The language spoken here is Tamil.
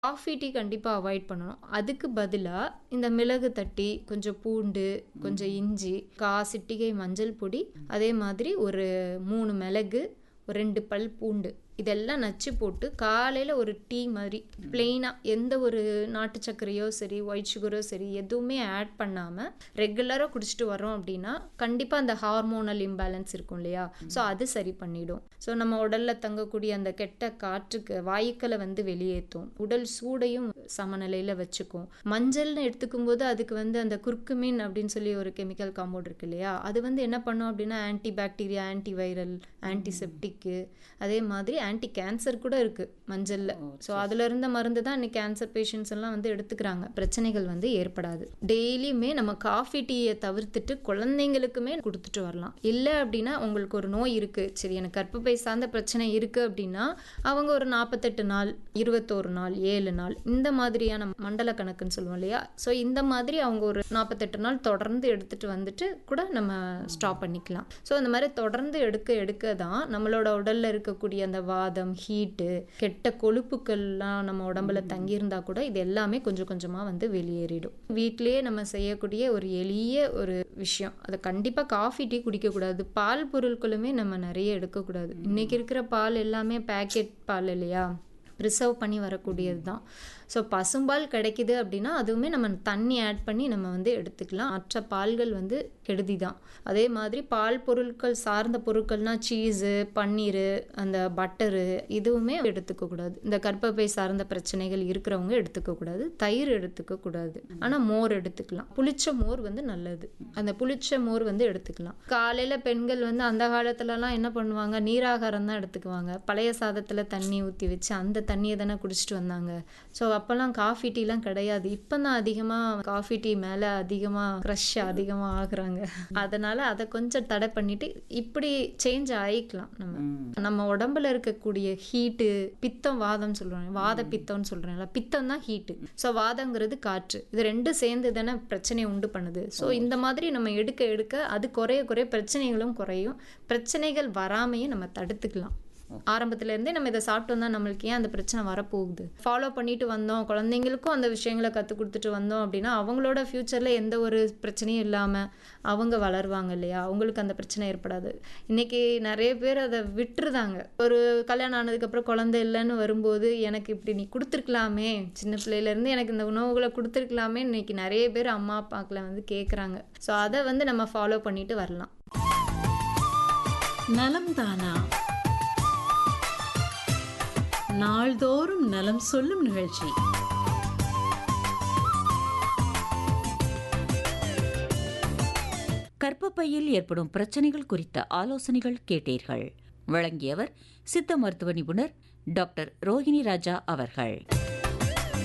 காஃபி, டீ கண்டிப்பா அவாய்ட் பண்ணணும். அதுக்கு பதிலா இந்த மிளகு தட்டி, கொஞ்சம் பூண்டு, கொஞ்சம் இஞ்சி, 1/4 சிட்டிகை மஞ்சள் பொடி, அதே மாதிரி ஒரு 3 மிளகு, ஒரு 2 பல் பூண்டு இதெல்லாம் நச்சு போட்டு காலையில ஒரு டீ மாதிரி பிளெயினா எந்த ஒரு நாட்டு சர்க்கரையோ சரி, ஒயிட் சுகரோ சரி எதுவுமே ஆட் பண்ணாம ரெகுலரா குடிச்சிட்டு வர்றோம் அப்படின்னா, கண்டிப்பா அந்த ஹார்மோனல் இம்பேலன்ஸ் இருக்கும் இல்லையா? ஸோ அது சரி பண்ணிடும். ஸோ நம்ம உடல்ல தங்கக்கூடிய அந்த கெட்ட காற்றுக்கு வாயுக்கள வந்து வெளியேத்தும். உடல் சூடையும் சமநிலையில வச்சுக்கும். மஞ்சள்னு எடுத்துக்கும்போது அதுக்கு வந்து அந்த குர்குமின் அப்படின்னு சொல்லி ஒரு கெமிக்கல் காம்பவுண்ட் இருக்கு இல்லையா? அது வந்து என்ன பண்ணும் அப்படின்னா, anti bacteria, anti viral, antiseptic அதே மாதிரி ஆன்டி கேன்சர் கூட இருக்கு மஞ்சள்ல. ஸோ அதுல இருந்த மருந்து தான் இன்னைக்கு கேன்சர் பேஷண்ட்ஸ் எல்லாம் வந்து எடுத்துக்கிறாங்க. பிரச்சனைகள் வந்து ஏற்படாது. டெய்லியுமே நம்ம காஃபி, டீய தவிர்த்துட்டு குழந்தைங்களுக்குமே குடுத்துட்டு வரலாம். இல்ல அப்படின்னா உங்களுக்கு ஒரு நோய் இருக்கு. சரி எனக்கு கர்ப்பப்பை சார்ந்த பிரச்சனை இருக்கு அப்படின்னா, அவங்க ஒரு 48 நாள், 21 நாள், 7 நாள் இந்த மாதிரியான மண்டல கணக்குன்னு சொல்லுவோம் இல்லையா? ஸோ இந்த மாதிரி அவங்க ஒரு 48 நாள் தொடர்ந்து எடுத்துட்டு வந்துட்டு கூட நம்ம ஸ்டாப் பண்ணிக்கலாம். ஸோ இந்த மாதிரி தொடர்ந்து எடுக்க எடுக்க தான் நம்மளோட உடல்ல இருக்கக்கூடிய அந்த வாதம், ஹீட்டு, கெட்ட கொழுப்புக்கள்லாம் நம்ம உடம்புல தங்கியிருந்தா கூட இது எல்லாமே கொஞ்சம் கொஞ்சமா வந்து வெளியேறிடும். வீட்டிலேயே நம்ம செய்யக்கூடிய ஒரு எளிய ஒரு விஷயம். அது கண்டிப்பா காஃபி, டீ குடிக்கக்கூடாது. பால் பொருட்களுமே நம்ம நிறைய எடுக்கக்கூடாது. இன்னைக்கு இருக்கிற பால் எல்லாமே பேக்கெட் பால் இல்லையா? ப்ரிசர்வ் பண்ணி வரக்கூடியது தான். ஸோ பசும்பால் கிடைக்குது அப்படின்னா, அதுவுமே நம்ம தண்ணி ஆட் பண்ணி நம்ம வந்து எடுத்துக்கலாம். மற்ற பால்கள் வந்து கெடுதி தான். அதே மாதிரி பால் பொருட்கள் சார்ந்த பொருட்கள்னா சீஸு, பன்னீரு, அந்த பட்டரு இதுவுமே எடுத்துக்க கூடாது. இந்த கர்ப்பப்பை சார்ந்த பிரச்சனைகள் இருக்கிறவங்க எடுத்துக்க கூடாது. தயிர் எடுத்துக்க கூடாது. ஆனா மோர் எடுத்துக்கலாம். புளிச்ச மோர் வந்து நல்லது. அந்த புளிச்ச மோர் வந்து எடுத்துக்கலாம். காலையில பெண்கள் வந்து அந்த காலத்துலலாம் என்ன பண்ணுவாங்க? நீராகாரம் தான் எடுத்துக்குவாங்க. பழைய சாதத்துல தண்ணி ஊத்தி வச்சு அந்த தண்ணிய தானே குடிச்சிட்டு வந்தாங்க. ஸோ அப்பலாம் காஃபி, டீலாம் கிடையாது. இப்ப தான் அதிகமா காஃபி, டீ மேல அதிகமா க்ரஷ் அதிகமா ஆகுறாங்க. அதனால அத கொஞ்சம் தடை பண்ணிட்டு இப்படி சேஞ்ச் ஆயிக்கலாம் நம்ம. நம்ம உடம்புல இருக்கக்கூடிய ஹீட்டு, பித்தம், வாதம் சொல்றோம். வாத பித்தம்னு சொல்றோம்ல. பித்தம் தான் ஹீட்டு. ஸோ வாதங்கிறது காற்று. இது 2 சேர்ந்து தானே பிரச்சனைய உண்டு பண்ணுது. ஸோ இந்த மாதிரி நம்ம எடுக்க எடுக்க அது குறைய குறைய பிரச்சனைகளும் குறையும். பிரச்சனைகள் வராமயும் நம்ம தடுத்துக்கலாம். ஆரம்பத்துல இருந்தே நம்ம இத சாப்பிட்டு வந்தா நம்மளுக்கு ஏன் அந்த பிரச்சனை வரப்போகுது? ஃபாலோ பண்ணிட்டு வந்தோம். குழந்தைங்களுக்கும் அந்த விஷயங்கள கத்துக் குடுத்துட்டு வந்தோம் அப்படின்னா, அவங்களோட ஃபியூச்சர்ல எந்த ஒரு பிரச்சனையும் இல்லாம அவங்க வளருவாங்க இல்லையா? அவங்களுக்கு அந்த பிரச்சனை ஏற்படாது. இன்னைக்கு நிறைய பேர் அத விட்டுருதாங்க. ஒரு கல்யாணம் ஆனதுக்கப்புறம் குழந்தை இல்லன்னு வரும்போது, எனக்கு இப்படி நீ குடுத்துருக்கலாமே. சின்ன பிள்ளையில இருந்து எனக்கு இந்த உணவுகள குடுத்துருக்கலாமேன்னு இன்னைக்கு நிறைய பேர் அம்மா, அப்பாக்கள வந்து கேட்குறாங்க. ஸோ அத வந்து நம்ம ஃபாலோ பண்ணிட்டு வரலாம். நலம் தானா? நாள்தோறும் நலம் சொல்லும் நிகழ்ச்சி. கர்ப்பப்பையில் ஏற்படும் பிரச்சனைகள் குறித்த ஆலோசனைகள் கேட்டீர்கள். வழங்கியவர் சித்த மருத்துவ நிபுணர் டாக்டர் ரோஹிணி ராஜா அவர்கள்.